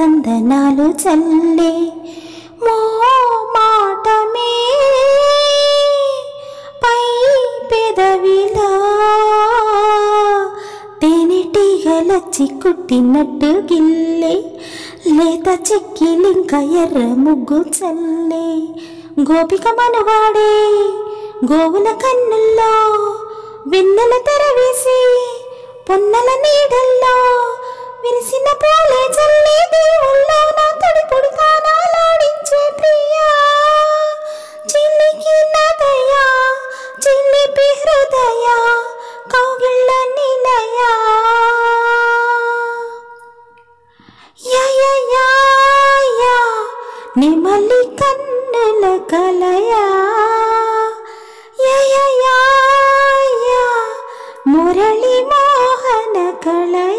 చందనాలు చల్లే మో మాటమే పై పెదవిలా తేనెటీగలచ్చి కుట్టినట్టు గిల్లే లేత చెక్కిలింక ఎర్ర ముగ్గు చల్లే గోపిక మనవాడే గోవుల కన్నుల్లో వెన్నెల తెరవేసి పొన్నల నీడల్లో విరిసిన పూలే చల్లే దేవుళ్ళో నా తడి పుడతానాలాడించే ప్రియా చిల్లికి నదయా చిల్లిపి హృదయ కౌగిళ్ళ నిలయా యా యా యా యా నిమలి కన్నుల కలయా యా యా యా యా మురళి మోహన కళయా